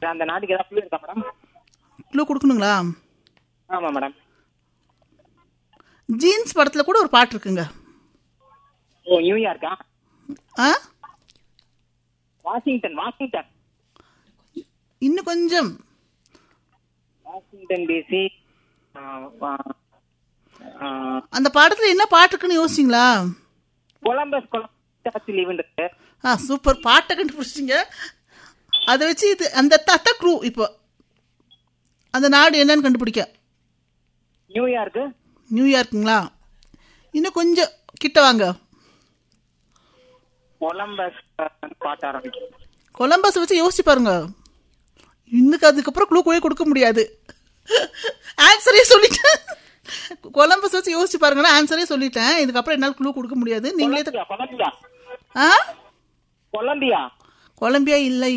அந்த நாட்டுக்கு ஏதாவது புள்ளி இருக்கா மேடம் க்ளூ கொடுக்கணுங்களா ஆமா மேடம் ஜீன்ஸ் படத்துல கூட ஒரு பாட்டு இருக்குங்க ஓ நியூயார்க்கா ஆ வாஷிங்டன் வாஷிங்டன் இன்னும் கொஞ்சம் வாஷிங்டன் டிசி அந்த படத்துல என்ன பாட்டு இருக்குன்னு யோசிச்சிங்களா கொலம்பஸ் கொலம்பஸ் லீவுன்றது ஆ சூப்பர் பாட்டை கண்டுபிடிச்சிங்க அதை வச்சு இது அந்த தத்த க்ளூ இப்போ அந்த நாடு என்னன்னு கண்டுபிடிக்க நியூயார்க்கு நியூயார்க்குங்களா இன்னும் கொஞ்சம் கிட்ட வாங்க கொலம்பஸ் பாட்ட ஆரம்பிக்கும் கொலம்பஸ் வச்சு யோசிச்சு பாருங்க இன்னுக்கு அதுக்கப்புறம் க்ளூ கூட கொடுக்க முடியாது ஆன்சரே சொல்லிட்டேன் கொலம்பஸ் வச்சு யோசிச்சு பாருங்கன்னா ஆன்சரே சொல்லிட்டேன் இதுக்கப்புறம் என்னால் க்ளூ கொடுக்க முடியாது நீங்களே த- கொலம்பியா ஆ கொலம்பியா கொலம்பியா இல்லை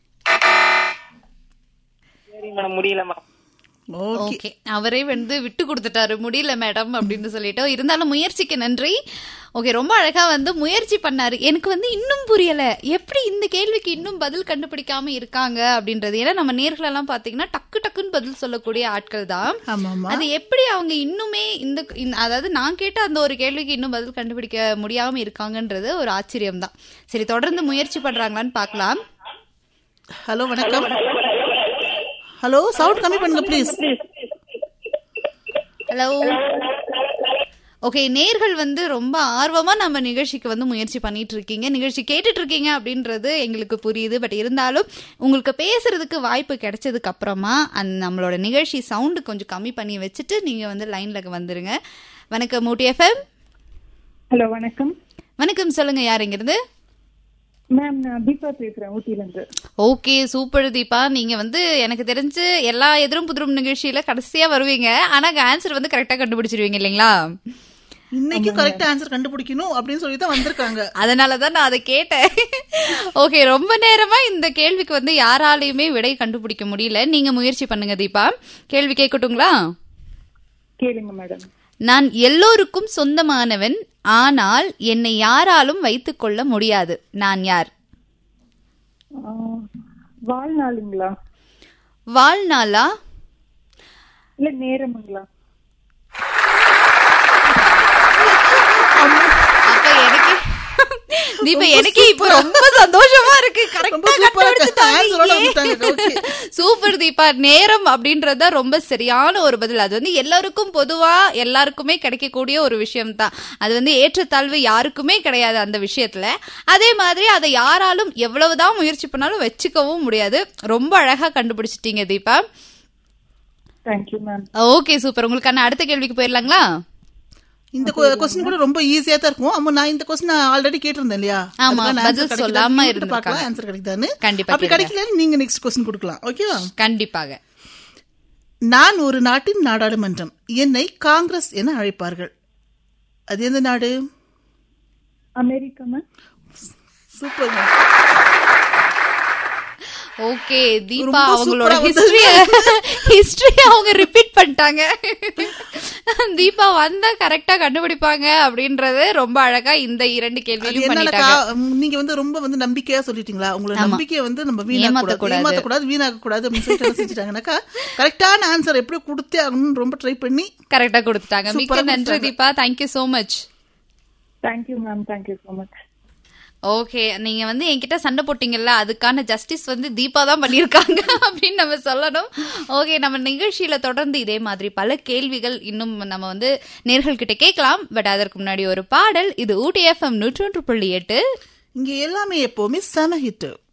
சரி மேடம் முடியல மேடம் ஓகே ஓகே அவரே வந்து விட்டு கொடுத்துட்டாரு முடியல மேடம் அப்படின்னு சொல்லிட்டு இருந்தாலும் முயற்சிக்கு நன்றி ஓகே ரொம்ப அழகா வந்து முயற்சி பண்ணாரு எனக்கு வந்து இன்னும் புரியல எப்படி இந்த கேள்விக்கு இன்னும் பதில் கண்டுபிடிக்காம இருக்காங்க அப்படின்றது ஏன்னா நம்ம நேர்கள் எல்லாம் பாத்தீங்கன்னா டக்கு டக்குன்னு பதில் சொல்லக்கூடிய ஆட்கள் தான் ஆமா ஆமா அது எப்படி அவங்க இன்னுமே இந்த இந்த- அதாவது நான் கேட்ட அந்த ஒரு கேள்விக்கு இன்னும் பதில் கண்டுபிடிக்க முடியாம இருக்காங்கன்றது ஒரு ஆச்சரியம் தான் சரி தொடர்ந்து முயற்சி பண்றாங்களான்னு பார்க்கலாம் ஹலோ வணக்கம் ஹலோ சவுண்ட் கம்மி பண்ணுங்க ப்ளீஸ் ஹலோ ஓகே நேர்கள் வந்து ரொம்ப ஆர்வமா நம்ம நிகழ்ச்சிக்கு வந்து முயற்சி பண்ணிட்டு இருக்கீங்க நிகழ்ச்சி கேட்டுட்டு இருக்கீங்க அப்படின்றது எங்களுக்கு புரியுது பட் இருந்தாலும் உங்களுக்கு பேசுறதுக்கு வாய்ப்பு கிடைச்சதுக்கு அப்புறமா அந்த நம்மளோட நிகழ்ச்சி சவுண்டு கொஞ்சம் கம்மி பண்ணி வச்சுட்டு நீங்க வந்து லைன்ல வந்துருங்க வணக்கம் மூட்டி எஃப்எம் ஹலோ வணக்கம் வணக்கம் சொல்லுங்க யார் இங்கிருந்து மேம் நான் தீபா பேசுறேன் ஊட்டில இருந்து ஓகே சூப்பர் தீபா நீங்க வந்து எனக்கு தெரிஞ்சு எல்லா எதிரும் புதிரும் நிகழ்ச்சியில கடைசியா வருவீங்க ஆனா ஆன்சர் வந்து கரெக்டா கண்டுபிடிச்சிருவீங்க இல்லைங்களா இன்னைக்கும் கரெக்ட் ஆன்சர் கண்டுபிடிக்கணும் அப்படின்னு சொல்லி தான் வந்திருக்காங்க அதனாலதான் நான் அதை கேட்டேன் ஓகே ரொம்ப நேரமா இந்த கேள்விக்கு வந்து யாராலையுமே விடை கண்டுபிடிக்க முடியல நீங்க முயற்சி பண்ணுங்க தீபா கேள்வி கேட்கட்டுங்களா கேளுங்க மேடம் நான் எல்லோருக்கும் சொந்தமானவன் ஆனால் என்னை யாராலும் வைத்துக் கொள்ள முடியாது நான் யார் வாழ்நாளுங்களா வாழ்நாளா இல்ல நேரமுங்களா அப்ப எனக்கு தீபா எனக்கு இப்ப ரொம்ப சந்தோஷமா இருக்கு ரொம்ப சூப்பரா இருக்கு. answer ஓட வந்துட்டாங்க. Okay. சூப்பர் தீபா நேரம் அப்படின்றது தான் ரொம்ப சரியான ஒரு பதில் அது வந்து எல்லாருக்கும் பொதுவா எல்லாருக்குமே கிடைக்கக்கூடிய ஒரு விஷயம் தான் அது வந்து ஏற்றத்தாழ்வு யாருக்குமே கிடையாது அந்த விஷயத்துல அதே மாதிரி அதை யாராலும் எவ்வளவுதான் முயற்சி பண்ணாலும் வச்சுக்கவும் முடியாது ரொம்ப அழகா கண்டுபிடிச்சிட்டீங்க Deepa thank you ma'am okay super உங்களுக்கான அடுத்த கேள்விக்கு போயிடலாங்களா இந்த கொஸ்டின் கூட ரொம்ப ஈஸியா தான் இருக்கும் ஆமா நான் இந்த கொஸ்டின் ஆல்ரெடி கேட்டிருந்தேன் இல்லையா ஆமா, அதுக்கான பதில் answer கிடைக்குதான்னு சொல்லாம கேட்டு இருந்திருக்காங்க. பார்க்கலாம் ஆன்சர் கிடைக்குதான்னு கண்டிப்பா அப்படி கேளுங்க. கிடைக்கல நீங்க நெக்ஸ்ட் கொஸ்டின் கொடுக்கலாம் ஓகேவா கண்டிப்பாக நான் ஒரு நாட்டின் நாடாளுமன்றம் என்னை காங்கிரஸ் என அழைப்பார்கள் அது எந்த நாடு America ma'am super okay Deepa ரொம்ப அவங்களோட சூப்பரா ஹிஸ்டரிய ஹிஸ்டரி அவங்க ரிப்பீட் பண்ணிட்டாங்க தீபா வந்தா கரெக்டா கண்டுபிடிப்பாங்க அப்படின்றது ரொம்ப அழகா இந்த இரண்டு அது கேள்வியிலும் என்னன்னாக்கா பண்ணிட்டாங்க ம், நீங்க வந்து ரொம்ப வந்து நம்பிக்கையா சொல்லிட்டீங்களா உங்களோட ஆமா. நம்பிக்கையை வந்து நம்ம வீணாக்க ஏமாத்தக்கூடாது. கூடாது ஏமாத்தக்கூடாது வீணாக்க கூடாது அப்படின்னு சொல்லிட்டு என்ன செஞ்சுட்டாங்கன்னாக்கா கரெக்டான ஆன்சர் எப்படி கொடுத்தே ஆகணும்னு ரொம்ப ட்ரை பண்ணி கரெக்டா கொடுத்துட்டாங்க மிக்க சூப்பரா நன்றி கொடுத்தாங்க. Deepa thank you so much thank you ma'am thank you so much okay நீங்க வந்து என்கிட்ட சண்டை போட்டீங்கல்ல அதுக்கான ஜஸ்டிஸ் வந்து தீபா தான் பண்ணிருக்காங்க அப்படின்னு நம்ம சொல்லணும் ஓகே நம்ம நிகழ்ச்சியில தொடர்ந்து இதே மாதிரி பல கேள்விகள் இன்னும் நம்ம வந்து நேர்கள் கிட்ட கேட்கலாம் பட் அதற்கு முன்னாடி ஒரு பாடல் இது ஊட்டி எஃப்எம் நூற்றொன்று புள்ளி எட்டு இங்க எல்லாமே எப்பவுமே செம ஹிட்